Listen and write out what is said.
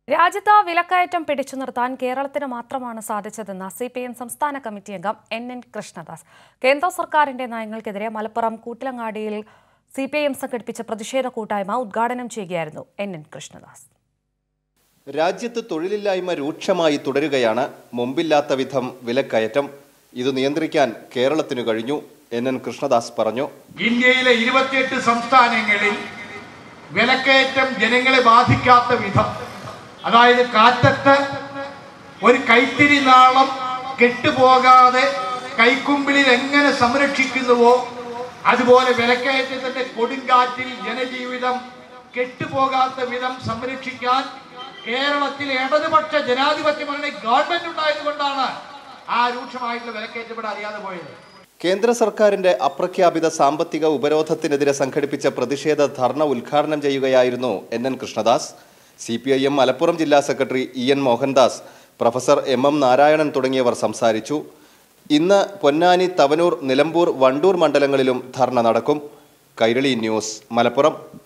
രാജ്യത്ത് വിലക്കയറ്റം പിടിച്ചു നിർത്താൻ കേരളത്തിന് മാത്രമാണ് സാധിച്ചതെന്ന് സി പി എം സംസ്ഥാന കമ്മിറ്റി അംഗം എൻ എൻ കൃഷ്ണദാസ് കേന്ദ്ര സർക്കാരിന്റെ നയങ്ങൾക്കെതിരെ മലപ്പുറം കൂട്ടിലങ്ങാടിയിൽ സി പി ഐ എം സംഘടിപ്പിച്ച പ്രതിഷേധ കൂട്ടായ്മ ഉദ്ഘാടനം ചെയ്യുകയായിരുന്നു എൻ എൻ കൃഷ്ണദാസ് രാജ്യത്ത് തൊഴിലില്ലായ്മ രൂക്ഷമായി തുടരുകയാണ് മുമ്പില്ലാത്ത വിധം വിലക്കയറ്റം ഇത് നിയന്ത്രിക്കാൻ കേരളത്തിനു കഴിഞ്ഞു എൻ എൻ കൃഷ്ണദാസ് പറഞ്ഞു ഇന്ത്യയിലെ ഇരുപത്തിയെട്ട് സംസ്ഥാനങ്ങളിൽ വിലക്കയറ്റം ജനങ്ങളെ ബാധിക്കാത്ത വിധം അതായത് കാറ്റത്ത് ഒരു കൈത്തിരി നാളം കെട്ടുപോകാതെ കൈക്കുമ്പിളിൽ എങ്ങനെ സംരക്ഷിക്കുന്നുവോ അതുപോലെ വിലക്കയറ്റത്തിന്റെ കൊടുങ്കാറ്റിൽ ജനജീവിതം കെട്ടുപോകാത്ത വിധം സംരക്ഷിക്കാൻ കേരളത്തിലെ ഇടതുപക്ഷ ജനാധിപത്യ മുന്നണി ഗവൺമെന്റ് ഉണ്ടായതുകൊണ്ടാണ് ആ രൂക്ഷമായിട്ടുള്ള വിലക്കയറ്റം ഇവിടെ അറിയാതെ പോയത് കേന്ദ്ര സർക്കാരിന്റെ അപ്രഖ്യാപിത സാമ്പത്തിക ഉപരോധത്തിനെതിരെ സംഘടിപ്പിച്ച പ്രതിഷേധ ധർണ ഉദ്ഘാടനം ചെയ്യുകയായിരുന്നു N N Krishnadas C P I M Malappuram ജില്ലാ secretary E N Mohandas professor M M Narayanan തുടങ്ങിയവർ സംസാരിച്ചു ഇന്ന് പൊന്നാനി തവനൂർ നിലമ്പൂർ വണ്ടൂർ മണ്ഡലങ്ങളിലും ധർണ നടക്കും കൈരളി ന്യൂസ് മലപ്പുറം